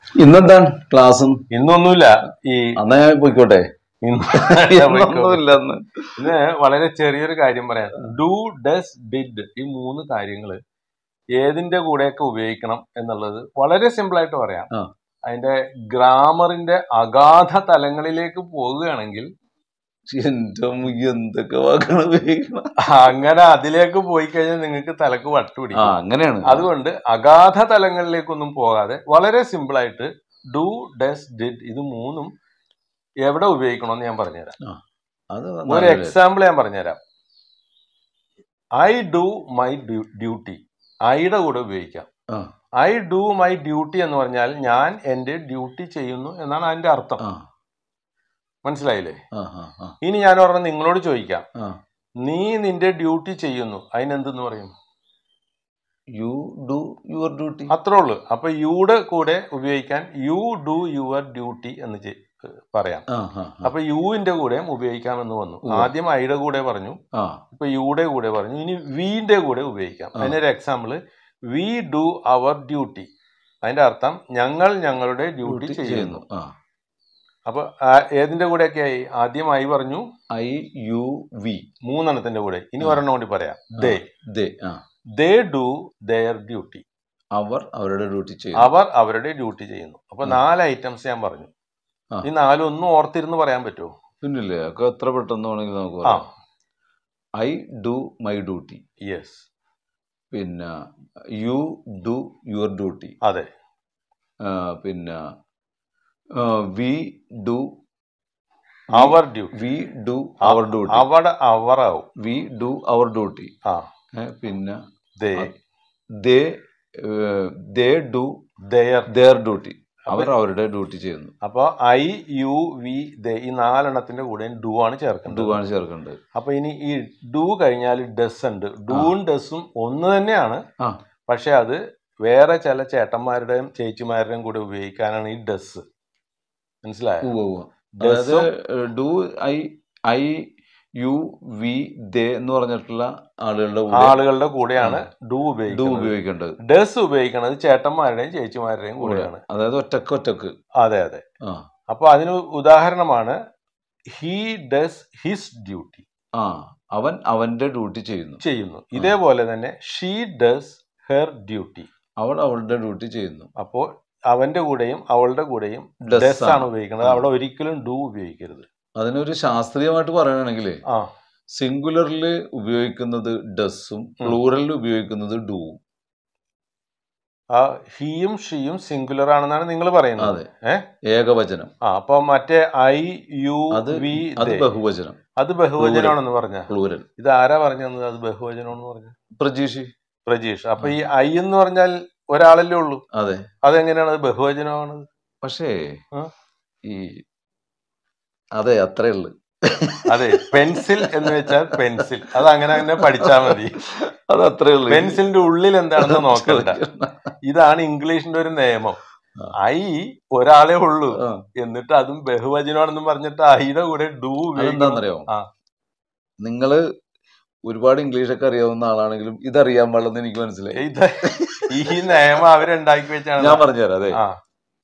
ഇന്നെന്താണ് ക്ലാസ്സും ഇന്നൊന്നുമില്ല ഈ അന്നാ ഞാൻ പോയിക്കോട്ടെ ഇന്ന് ഇന്നൊന്നുമില്ല അന്ന് ഇന്ന് വളരെ ചെറിയൊരു കാര്യം പറയാം ഡു ഡസ് ഡിഡ് ഈ മൂന്ന് കാര്യങ്ങൾ ഏതിന്റെ കൂടെയൊക്കെ ഉപയോഗിക്കണം എന്നുള്ളത് വളരെ സിമ്പിൾ ആയിട്ട് പറയാം ആ. അതിന്റെ ഗ്രാമറിന്റെ അഗാധ തലങ്ങളിലേക്ക് പോകുകയാണെങ്കിൽ എന്റെ അമ്മ എന്തൊക്കെ വാക്കാണ് ഉപയോഗിക്കണം അങ്ങനെ അതിലേക്ക് പോയി കഴിഞ്ഞാൽ നിങ്ങൾക്ക് തലക്ക് ആ വട്ടുപിടിക്കും അങ്ങനെയാണ് അതുകൊണ്ട് അഗാധ തലങ്ങളിലേക്കൊന്നും പോകാതെ വളരെ സിമ്പിൾ ആയിട്ട് ഡു ഡസ് ഡിഡ് ഇത് മൂന്നും എവിടെ ഉപയോഗിക്കണമെന്ന് ഞാൻ പറഞ്ഞുതരാം അത് ഒരു നല്ലൊരു- എക്സാമ്പിൾ ഞാൻ പറഞ്ഞുതരാം ഐ ഡു മൈ ഡ്യൂട്ടി ഐയുടെ കൂടെ ഉപയോഗിക്കാം ആ, ഐ ഡു മൈ ഡ്യൂട്ടി എന്ന് പറഞ്ഞാൽ ഞാൻ എൻ്റെ ഡ്യൂട്ടി ചെയ്യുന്നു എന്നാണ് അതിന്റെ അർത്ഥം ആ, മനസ്സിലായില്ലേ ആ, ആ, ആ, ഇനി ഞാൻ പറഞ്ഞ നിങ്ങളോട് ചോദിക്കാം ആ. നീ നിന്റെ ഡ്യൂട്ടി ചെയ്യുന്നു അതിനെന്തെന്ന് പറയും യു ഡു യുവർ ഡ്യൂട്ടി അത്രേ ഉള്ളൂ അപ്പൊ യുടെ കൂടെ ഉപയോഗിക്കാൻ യു ഡു യുവർ ഡ്യൂട്ടി എന്ന് ചെ- പറയാം ആ ആ ആ, അപ്പൊ യുവിന്റെ കൂടെയും ഉപയോഗിക്കാമെന്ന് വന്നു ഉവ്വ്. ആദ്യം ഐയുടെ കൂടെ പറഞ്ഞു ആ ഇപ്പൊ യുടെ കൂടെ പറഞ്ഞു ഇനി വിന്റെ കൂടെ ഉപയോഗിക്കാം ആ. അതിനൊരു example we do our duty അതിന്റെ അർത്ഥം ഞങ്ങൾ ഞങ്ങളുടെ ഡ്യൂട്ടി ഡ്യൂട്ടി ചെയ്യുന്നു ചെയ്യുന്നു ആ അപ്പൊ ആ, ഏതിന്റെ കൂടെയൊക്കെ ആയി ആദ്യം ഐ പറഞ്ഞു ഐ യു വി മൂന്നെണ്ണത്തിന്റെ കൂടെ ഇനി ആ. ഒരെണ്ണം കൂടി പറയാം ദേ ദേ ആ ദേ ഡു ദെയർ ഡ്യൂട്ടി അവർ അവരുടെ ഡ്യൂട്ടി ചെയ്യുന്നു അവർ അവരുടെ ഡ്യൂട്ടി ചെയ്യുന്നു അപ്പൊ ആ. നാല് ഐറ്റംസ് ഞാൻ പറഞ്ഞു ആ. ഈ നാലും ഒന്നും ഓർത്തിരുന്ന് പറയാൻ പറ്റുമോ പിന്നില്ലേ ഒക്കെ എത്ര പെട്ടെന്ന് വേണമെങ്കിൽ നമുക്ക് ആ പറയാം I do my duty yes പിന്നെ യു ഡു യുവർ ഡ്യൂട്ടി അതെ പിന്നെ we do our duty we do our duty അവിടെ അവർ ആവും വി ഡു അവർ ഡ്യൂട്ടി ആ പിന്നെ they they they do their their duty അവർ അവരുടെ ഡ്യൂട്ടി ചെയ്യുന്നു അപ്പൊ ഐ യു വി ദേ ഈ നാലെണ്ണത്തിന്റെ കൂടെ ഡു ആണ് ഡു ചേർക്കേണ്ടത് ആണ് ചേർക്കേണ്ടത് അപ്പൊ ഇനി ഈ ഡു കഴിഞ്ഞാൽ ഡസ് ഉണ്ട് ഡൂവും ഡസും ഒന്ന് തന്നെയാണ് ആ. പക്ഷെ അത് വേറെ ചില ചേട്ടന്മാരുടെയും ചേച്ചിമാരുടെയും കൂടെ ഉപയോഗിക്കാനാണ് ഈ ഡസ് മനസ്സിലായോ ഉവ്വ് ഉവ്വ്. അതായത് ഡസും do I I you we they എന്ന് പറഞ്ഞിട്ടുള്ള ആളുകളുടെ കൂടെ ആളുകളുടെ കൂടെയാണ് ഡു ഡു ഉപയോഗിക്കുന്നത് ഉപയോഗിക്കേണ്ടത് ഡസ് ഉപയോഗിക്കുന്നത് ചേട്ടന്മാരുടെയും ചേച്ചിമാരുടെയും കൂടെയാണ് അതായത് ഒറ്റക്ക് ഒറ്റക്ക് അതെ അതെ ആ അപ്പൊ അതിന് ഉദാഹരണമാണ് ഹി ഡസ് ഹിസ് ഡ്യൂട്ടി ആ അവൻ അവന്റെ ഡ്യൂട്ടി ചെയ്യുന്നു ചെയ്യുന്നു ഇതേപോലെ തന്നെ ഷീ ഡസ് ഹെർ ഡ്യൂട്ടി അവൾ അവളുടെ ഡ്യൂട്ടി ചെയ്യുന്നു അപ്പോൾ അവന്റെ കൂടെയും അവളുടെ കൂടെയും Does ഡസ് ആണ് ആണ്. ഉപയോഗിക്കുന്നത് ആ. അവിടെ ഒരിക്കലും ഡു ഉപയോഗിക്കരുത് അതിനൊരു ശാസ്ത്രീയമായിട്ട് പറയുകയാണെങ്കിൽ ആ സിംഗുലറിൽ ഉപയോഗിക്കുന്നത് ഡസ്സും പ്ലൂറലിൽ ഉപയോഗിക്കുന്നത് ഡൂവും ആ ഹീയും ഷീയും സിംഗുലർ ആണെന്നാണ് നിങ്ങൾ പറയുന്നത് അതെ ഏ? ഏകവചനം ആ അപ്പൊ മറ്റേ ഐ യു അത് വി അത് ദേ. ബഹുവചനം അത് ബഹുവചനമാണെന്ന് പറഞ്ഞ പ്ലൂരൽ ഇത് ആരാ പറഞ്ഞത് അത് ബഹുവചനമാണെന്ന് പറഞ്ഞു പ്രജീഷ് പ്രജീഷ് അപ്പൊ ഈ ഐ എന്ന് പറഞ്ഞാൽ ഒരാളല്ലേ ഉള്ളൂ അതെ അതെങ്ങനെയാണ് അത് ബഹുവചനമാണത് പക്ഷേ ആ? ഈ അതെ അത്രേ ഉള്ളു അതെ പെൻസിൽ എന്ന് വെച്ചാൽ പെൻസിൽ അത് അങ്ങനെ തന്നെ പഠിച്ചാൽ മതി അത് അത്രേ ഉള്ളു പെൻസിലിന്റെ ഉള്ളിൽ എന്താണെന്ന് നോക്കണ്ട ഇതാണ് ഇംഗ്ലീഷിന്റെ ഒരു നിയമം ആ. ഐ ഒരാളെ ഉള്ളൂ ആ, എന്നിട്ട് അതും ബഹുവചനമാണെന്ന് പറഞ്ഞിട്ട് ഐയുടെ കൂടെ ഡു അതെന്താന്നറിയോ ആ. നിങ്ങള് ഒരുപാട് ഇംഗ്ലീഷൊക്കെ അറിയാവുന്ന ആളാണെങ്കിലും ഇതറിയാൻ പാടില്ലെന്ന് എനിക്ക് മനസ്സിലായി ഇത് ഈ നിയമം അവരുണ്ടാക്കി വെച്ചാണ് ഞാൻ പറഞ്ഞുതരാം അതെ ആ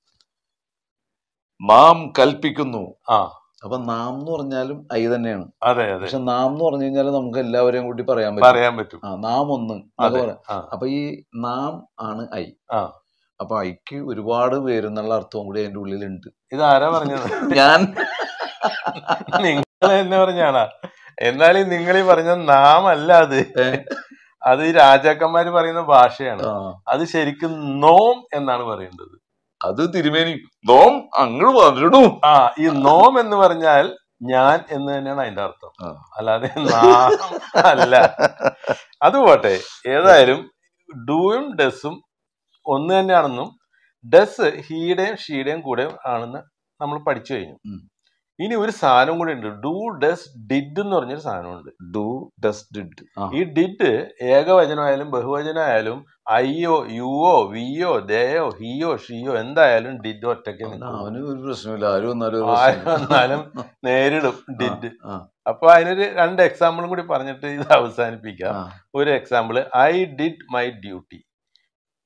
മാം കൽപ്പിക്കുന്നു ആ അപ്പൊ നാം എന്ന് പറഞ്ഞാലും ഐ തന്നെയാണ് അതെ അതെ പക്ഷെ നാം എന്ന് പറഞ്ഞു കഴിഞ്ഞാൽ നമുക്ക് എല്ലാവരെയും കൂടി പറയാൻ പറ്റും പറയാൻ പറ്റും ആ നാം ഒന്ന് എന്നൊക്കെ അതെ പറയാം ആ അപ്പൊ ഈ നാം ആണ് ഐ ആ അപ്പൊ ഐക്ക് ഒരുപാട് പേരെന്നുള്ള അർത്ഥവും കൂടി അതിന്റെ ഉള്ളിലുണ്ട് ഇതാരാ പറഞ്ഞത് ഞാൻ നിങ്ങൾ തന്നെ പറഞ്ഞാണാ എന്നാലും നിങ്ങൾ ഈ പറഞ്ഞ നാം അല്ല അത് ഏ? അത് ഈ രാജാക്കന്മാര് പറയുന്ന ഭാഷയാണ് ആ, അത് ശരിക്കും നോം എന്നാണ് പറയേണ്ടത് അത് തിരുമേനി നോം അങ്ങോട്ട് പറഞ്ഞിടൂ ആ ഈ നോം എന്ന് പറഞ്ഞാൽ ഞാൻ എന്ന് തന്നെയാണ് അതിന്റെ അർത്ഥം ആ. അല്ലാതെ നാം അല്ല അത് പോട്ടെ ഏതായാലും ഡൂയും ഡസും ഒന്ന് തന്നെയാണെന്നും ഡസ് ഹീയുടെയും ഷീയുടെയും കൂടെ ആണെന്ന് നമ്മൾ പഠിച്ചു കഴിഞ്ഞു ഉം. ഇനി ഒരു സാധനം കൂടി ഉണ്ട് ഡു ഡസ് ഡിഡ് എന്ന് പറഞ്ഞൊരു സാധനമുണ്ട് ഡു ഡസ് ഡിഡ് ഈ ഡിഡ് ഏകവചനമായാലും ബഹുവചനമായാലും ഐയോ യുവോ വിയോ ദയോ ഹിയോ ഷിയോ എന്തായാലും ഡിഡ് ഒറ്റയ്ക്ക് നിൽക്കും അവന് ഒരു പ്രശ്നമില്ല ആരും വന്നാലും ഒരു ആര് പ്രശ്നമില്ല. വന്നാലും നേരിടും ഡിഡ് ആ, അപ്പൊ അതിനൊരു രണ്ട് എക്സാമ്പിളും കൂടി പറഞ്ഞിട്ട് ഇത് അവസാനിപ്പിക്കാം ആ, ഒരു example I did my duty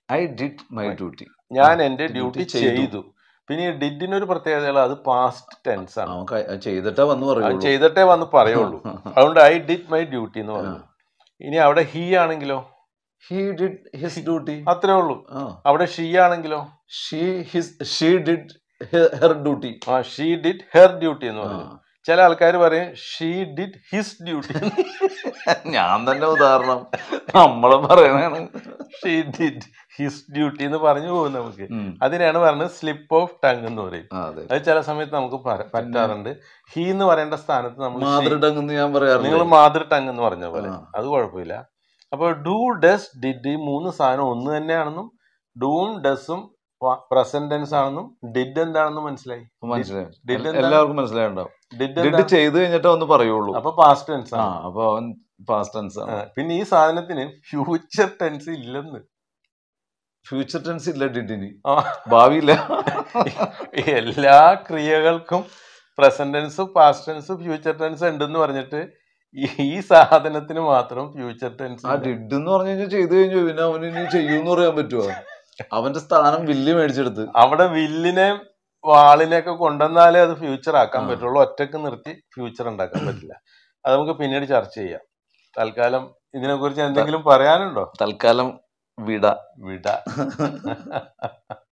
I did my Right. Duty ഞാൻ ആ, എന്റെ duty ഡ്യൂട്ടി ചെയ്തു. ചെയ്തു പിന്നെ ഈ ഡിഡിന് ഒരു പ്രത്യേകത അത് പാസ്റ്റ് ടെൻസ് ആണ് അവൻ ക- ചെയ്തിട്ടാ വന്ന് അത് പറയുള്ളൂ ചെയ്തിട്ടേ വന്ന് പറയുള്ളൂ അതുകൊണ്ട് ഐ ഡിഡ് മൈ ഡ്യൂട്ടി എന്ന് പറഞ്ഞു ഇനി അവിടെ ഹി ആണെങ്കിലോ ഹി ഡിഡ് ഹിസ് ഡ്യൂട്ടി അത്രേ ഉള്ളൂ അവിടെ ഷീ ആണെങ്കിലോ she his she did her duty ആ ഷീ ഡിഡ് ഹെർ ഡ്യൂട്ടി എന്ന് പറഞ്ഞു ചില ആൾക്കാർ പറയും ഷീ ഡിഡ് ഹിസ് ഡ്യൂട്ടി ഞാൻ തന്നെ ഉദാഹരണം നമ്മളെ പറയണാണ് ഷീ ഡിഡ് ഹിസ് ഡ്യൂട്ടി എന്ന് പറഞ്ഞു പോകും നമുക്ക് ഉം. അതിനാണ് പറഞ്ഞത് സ്ലിപ്പ് ഓഫ് ടങ് എന്ന് പറയും ആ, അതെ അത് ചില സമയത്ത് നമുക്ക് പ- പറ്റാറുണ്ട് ഹി എന്ന് പറയേണ്ട സ്ഥാനത്ത് നമ്മൾ മാതൃടങ്ങെന്ന് ഞാൻ നിങ്ങൾ പറയാറില്ല മാതൃ ടങ് എന്ന് പറഞ്ഞ പോലെ ആ. അത് കുഴപ്പമില്ല അപ്പോൾ ഡു ഡസ് ഡിഡ് ഈ മൂന്ന് സാധനം ഒന്ന് തന്നെയാണെന്നും ഡൂം ഡസും പ്രസന്റ് ടെൻസ് ആണെന്നും ഡിഡ് എന്താണെന്നും മനസ്സിലായി മനസ്സിലായി did എന്താ? എല്ലാവർക്കും മനസ്സിലായിട്ടുണ്ടാവും ഡിഡ് ഡിഡ് ചെയ്ത് കഴിഞ്ഞിട്ട് ഒന്ന് പറയുള്ളൂ അപ്പൊ പാസ്റ്റ് ടെൻസ് ആ ആണ് അപ്പൊ അവൻ പാസ്റ്റ് ടെൻസ് ആ, ആണ് പിന്നെ ഈ സാധനത്തിന് ഫ്യൂച്ചർ ടെൻസ് ഇല്ലെന്ന് ഫ്യൂച്ചർ ടെൻസ് ഇല്ല ഡിഡിന് ആ, ഭാവിയില്ല എല്ലാ ക്രിയകൾക്കും present tense past tense future tense ഉണ്ടെന്ന് പറഞ്ഞിട്ട് ഈ- ഈ സാധനത്തിന് മാത്രം ഫ്യൂച്ചർ ടെൻസ് ആ ഡിഡ് എന്ന് പറഞ്ഞു കഴിഞ്ഞാൽ ചെയ്ത് കഴിഞ്ഞു പിന്നെ അവന് ഇനി ചെയ്യൂന്ന് പറയാൻ പറ്റുമോ അവന്റെ സ്ഥാനം വില്ല് മേടിച്ചെടുത്ത് അവിടെ വില്ലിനെ വാളിനെ ഒക്കെ കൊണ്ടുവന്നാലേ അത് ഫ്യൂച്ചർ ആക്കാൻ ആ. പറ്റുള്ളൂ ഒറ്റക്ക് നിർത്തി ഫ്യൂച്ചർ ഉണ്ടാക്കാൻ പറ്റില്ല അത് നമുക്ക് പിന്നീട് ചർച്ച ചെയ്യാം തൽക്കാലം ഇതിനെ കുറിച്ച് എന്തെങ്കിലും പറയാനുണ്ടോ തൽക്കാലം വിട വിട